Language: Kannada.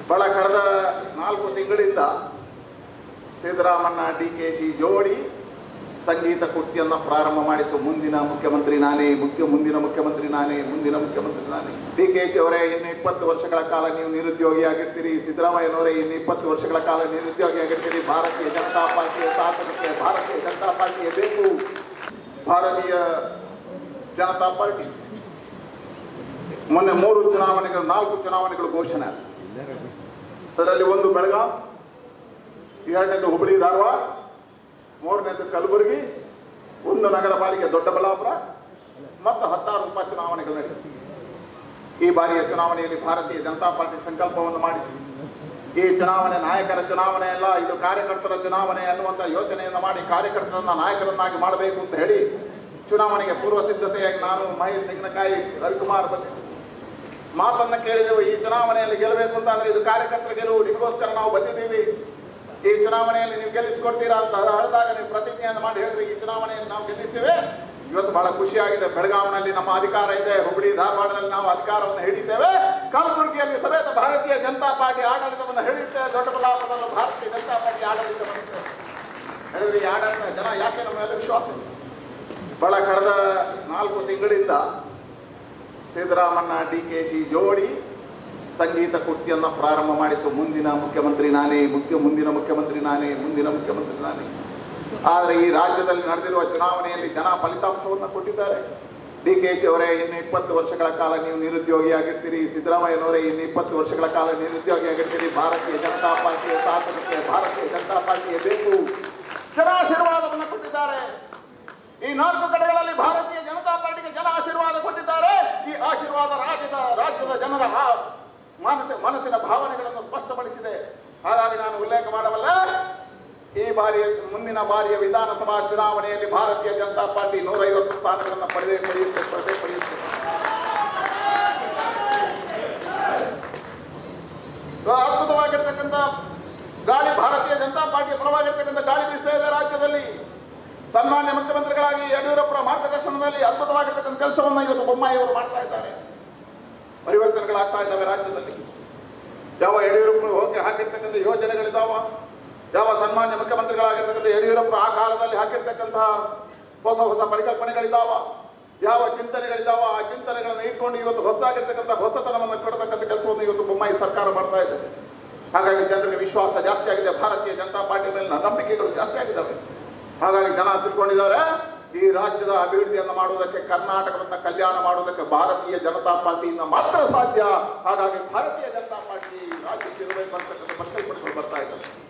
ಬಹಳ ಕಳೆದ ನಾಲ್ಕು ತಿಂಗಳಿಂದ ಸಿದ್ದರಾಮಣ್ಣ ಡಿ ಕೆ ಶಿ ಜೋಡಿ ಸಂಗೀತ ಕುರ್ತಿಯನ್ನ ಪ್ರಾರಂಭ ಮಾಡಿತ್ತು ಮುಂದಿನ ಮುಖ್ಯಮಂತ್ರಿ ನಾನೇ ಮುಖ್ಯ ಮುಂದಿನ ಮುಖ್ಯಮಂತ್ರಿ ನಾನೇ ಮುಂದಿನ ಮುಖ್ಯಮಂತ್ರಿ ನಾನೇ ಡಿ ಕೆ ಶಿ ಅವರೇ ಇನ್ನು ಇಪ್ಪತ್ತು ವರ್ಷಗಳ ಕಾಲ ನೀವು ನಿರುದ್ಯೋಗಿ ಆಗಿರ್ತೀರಿ ಸಿದ್ದರಾಮಯ್ಯನವರೇ ಇನ್ನು ಇಪ್ಪತ್ತು ವರ್ಷಗಳ ಕಾಲ ನಿರುದ್ಯೋಗಿ ಆಗಿರ್ತೀರಿ ಭಾರತೀಯ ಜನತಾ ಪಾರ್ಟಿಯ ಶಾಸನಕ್ಕೆ ಭಾರತೀಯ ಜನತಾ ಪಾರ್ಟಿಗೆ ಬೇಕು ಭಾರತೀಯ ಜನತಾ ಪಾರ್ಟಿ ಮೊನ್ನೆ ಮೂರು ಚುನಾವಣೆಗಳು ನಾಲ್ಕು ಚುನಾವಣೆಗಳು ಘೋಷಣೆ ಆದವು. ಅದರಲ್ಲಿ ಒಂದು ಬೆಳಗಾಂ ಎರಡನೇದು ಹುಬ್ಬಳ್ಳಿ ಧಾರವಾಡ ಮೂರನೇದು ಕಲಬುರಗಿ ಒಂದು ನಗರ ಪಾಲಿಕೆ ದೊಡ್ಡಬಳ್ಳಾಪುರ ಮತ್ತು ಹತ್ತಾರು ಉಪಚುನಾವಣೆಗಳು ನಡೆಯಿತು ಈ ಬಾರಿಯ ಚುನಾವಣೆಯಲ್ಲಿ ಭಾರತೀಯ ಜನತಾ ಪಾರ್ಟಿ ಸಂಕಲ್ಪವನ್ನು ಮಾಡಿತು ಈ ಚುನಾವಣೆ ನಾಯಕರ ಚುನಾವಣೆ ಅಲ್ಲ ಇದು ಕಾರ್ಯಕರ್ತರ ಚುನಾವಣೆ ಅನ್ನುವಂಥ ಯೋಚನೆಯನ್ನು ಮಾಡಿ ಕಾರ್ಯಕರ್ತರನ್ನ ನಾಯಕರನ್ನಾಗಿ ಮಾಡಬೇಕು ಅಂತ ಹೇಳಿ ಚುನಾವಣೆಗೆ ಪೂರ್ವ ಸಿದ್ಧತೆಯಾಗಿ ನಾನು ಮಹೇಶ್ ತೆಂಗಿನಕಾಯಿ ರವಿಕುಮಾರ್ ಬಂದಿದ್ದೆ ಮಾತನ್ನ ಕೇಳಿದೆವು ಈ ಚುನಾವಣೆಯಲ್ಲಿ ಗೆಲ್ಲಬೇಕು ಅಂತ ಅಂದ್ರೆ ಇದು ಕಾರ್ಯಕರ್ತರ ಗೆಲುವು ನಿಮಗೋಸ್ಕರ ನಾವು ಬಂದಿದ್ದೀವಿ ಈ ಚುನಾವಣೆಯಲ್ಲಿ ನೀವು ಗೆಲ್ಲಿಸ್ಕೊಡ್ತೀರಾ ಅಂತ ಹೇಳಿದಾಗ ನೀವು ಪ್ರತಿಜ್ಞೆಯನ್ನು ಮಾಡಿ ಹೇಳಿದ್ರೆ ಈ ಚುನಾವಣೆಯಲ್ಲಿ ನಾವು ಗೆಲ್ಲಿಸ್ತೇವೆ ಇವತ್ತು ಬಹಳ ಖುಷಿಯಾಗಿದೆ ಬೆಳಗಾವಿನಲ್ಲಿ ನಮ್ಮ ಅಧಿಕಾರ ಇದೆ ಹುಬ್ಬಳ್ಳಿ ಧಾರವಾಡದಲ್ಲಿ ನಾವು ಅಧಿಕಾರವನ್ನು ಹಿಡಿತೇವೆ ಕಲಬುರಗಿಯಲ್ಲಿ ಸಮೇತ ಭಾರತೀಯ ಜನತಾ ಪಾರ್ಟಿ ಆಡಳಿತವನ್ನು ಹಿಡಿಯುತ್ತೆ ದೊಡ್ಡಬಳ್ಳಾಪುರದಲ್ಲೂ ಭಾರತೀಯ ಜನತಾ ಪಾರ್ಟಿ ಆಡಳಿತ ಬರುತ್ತೆ ಹೇಳಿದ್ರೆ ಈ ಆಡಳಿತ ಜನ ಯಾಕೆ ನಮ್ಮ ಮೇಲೆ ವಿಶ್ವಾಸ ಇಲ್ಲ ಬಹಳ ಕಳೆದ ನಾಲ್ಕು ತಿಂಗಳಿಂದ ಸಿದ್ದರಾಮಣ್ಣ ಡಿ ಕೆ ಶಿ ಜೋಡಿ ಸಂಗೀತ ಕುರ್ತಿಯನ್ನ ಪ್ರಾರಂಭ ಮಾಡಿತ್ತು ಮುಂದಿನ ಮುಖ್ಯಮಂತ್ರಿ ನಾನೇ ಮುಖ್ಯ ಮುಂದಿನ ಮುಖ್ಯಮಂತ್ರಿ ನಾನೇ ಮುಂದಿನ ಮುಖ್ಯಮಂತ್ರಿ ನಾನೇ ಆದರೆ ಈ ರಾಜ್ಯದಲ್ಲಿ ನಡೆದಿರುವ ಚುನಾವಣೆಯಲ್ಲಿ ಜನ ಫಲಿತಾಂಶವನ್ನು ಕೊಟ್ಟಿದ್ದಾರೆ ಡಿ ಕೆ ಶಿ ಅವರೇ ಇನ್ನು ಇಪ್ಪತ್ತು ವರ್ಷಗಳ ಕಾಲ ನೀವು ನಿರುದ್ಯೋಗಿ ಆಗಿರ್ತೀರಿ ಸಿದ್ದರಾಮಯ್ಯನವರೇ ಇನ್ನು ಇಪ್ಪತ್ತು ವರ್ಷಗಳ ಕಾಲ ನಿರುದ್ಯೋಗಿ ಆಗಿರ್ತೀರಿ ಭಾರತೀಯ ಜನತಾ ಪಾರ್ಟಿಯ ಶಾಸನಕ್ಕೆ ಭಾರತೀಯ ಜನತಾ ಪಾರ್ಟಿಗೆ ಬೇಕು ಜನ ಆಶೀರ್ವಾದವನ್ನು ಕೊಟ್ಟಿದ್ದಾರೆ ಈ ನಾಲ್ಕು ಕಡೆಗಳಲ್ಲಿ ಭಾರತೀಯ ಜನತಾ ಪಾರ್ಟಿಗೆ ಜನ ಆಶೀರ್ವಾದ ಕೊಟ್ಟಿದ್ದಾರೆ ಈ ಆಶೀರ್ವಾದ ರಾಜ್ಯದ ರಾಜ್ಯದ ಜನರ ಆ ಮಾನಸ ಮನಸ್ಸಿನ ಭಾವನೆಗಳನ್ನು ಸ್ಪಷ್ಟಪಡಿಸಿದೆ ಹಾಗಾಗಿ ನಾನು ಉಲ್ಲೇಖ ಮಾಡಬಲ್ಲ ಈ ಬಾರಿಯ ಮುಂದಿನ ಬಾರಿಯ ವಿಧಾನಸಭಾ ಚುನಾವಣೆಯಲ್ಲಿ ಭಾರತೀಯ ಜನತಾ ಪಾರ್ಟಿ ನೂರೈವತ್ತು ಸ್ಥಾನಗಳನ್ನು ಪಡೆದೇ ಪಡೆಯುತ್ತೆ ಪಡೆದೇ ಪಡೆಯುತ್ತೆ ಸೊ ಅದ್ಭುತವಾಗಿರ್ತಕ್ಕಂಥ ಗಾಳಿ ಭಾರತೀಯ ಜನತಾ ಪಾರ್ಟಿಯ ಪರವಾಗಿರ್ತಕ್ಕಂಥ ಗಾಳಿ ಬೀಸ್ತಾ ಇದೆ ರಾಜ್ಯದಲ್ಲಿ ಸನ್ಮಾನ್ಯ ಮುಖ್ಯಮಂತ್ರಿಗಳಾಗಿ ಯಡಿಯೂರಪ್ಪರ ಮಾರ್ಗದರ್ಶನದಲ್ಲಿ ಅದ್ಭುತವಾಗಿರ್ತಕ್ಕಂಥ ಕೆಲಸವನ್ನು ಇವತ್ತು ಬೊಮ್ಮಾಯಿ ಅವರು ಮಾಡ್ತಾ ಇದ್ದಾರೆ ಪರಿವರ್ತನೆಗಳಾಗ್ತಾ ಇದ್ದಾವೆ ರಾಜ್ಯದಲ್ಲಿ ಯಾವ ಯಡಿಯೂರಪ್ಪರು ಹೋಗಿ ಹಾಕಿರ್ತಕ್ಕಂಥ ಯೋಜನೆಗಳಿದಾವ ಯಾವ ಸನ್ಮಾನ್ಯ ಮುಖ್ಯಮಂತ್ರಿಗಳಾಗಿರ್ತಕ್ಕಂಥ ಯಡಿಯೂರಪ್ಪರು ಆ ಕಾಲದಲ್ಲಿ ಹಾಕಿರ್ತಕ್ಕಂತಹ ಹೊಸ ಹೊಸ ಪರಿಕಲ್ಪನೆಗಳಿದಾವ ಯಾವ ಚಿಂತನೆಗಳಿದಾವ ಆ ಚಿಂತನೆಗಳನ್ನು ಇಟ್ಕೊಂಡು ಇವತ್ತು ಹೊಸದಾಗಿರ್ತಕ್ಕಂಥ ಹೊಸತನವನ್ನು ಕೊಡತಕ್ಕಂಥ ಕೆಲಸವನ್ನು ಇವತ್ತು ಬೊಮ್ಮಾಯಿ ಸರ್ಕಾರ ಮಾಡ್ತಾ ಇದೆ ಹಾಗಾಗಿ ಜನರಿಗೆ ವಿಶ್ವಾಸ ಜಾಸ್ತಿ ಆಗಿದೆ ಭಾರತೀಯ ಜನತಾ ಪಾರ್ಟಿ ಮೇಲಿನ ನಂಬಿಕೆಗಳು ಜಾಸ್ತಿ ಆಗಿದ್ದಾವೆ ಹಾಗಾಗಿ ಜನ ತಿಳ್ಕೊಂಡಿದ್ದಾರೆ ಈ ರಾಜ್ಯದ ಅಭಿವೃದ್ಧಿಯನ್ನು ಮಾಡುವುದಕ್ಕೆ ಕರ್ನಾಟಕವನ್ನ ಕಲ್ಯಾಣ ಮಾಡುವುದಕ್ಕೆ ಭಾರತೀಯ ಜನತಾ ಪಾರ್ಟಿಯಿಂದ ಮಾತ್ರ ಸಾಧ್ಯ ಹಾಗಾಗಿ ಭಾರತೀಯ ಜನತಾ ಪಾರ್ಟಿ ರಾಜ್ಯಕ್ಕೆ ಇರಬೇಕು ಅಂತಕ್ಕಂಥ ಪರಿಕಲ್ಪನೆಗಳು ಬರ್ತಾ ಇದ್ದಾರೆ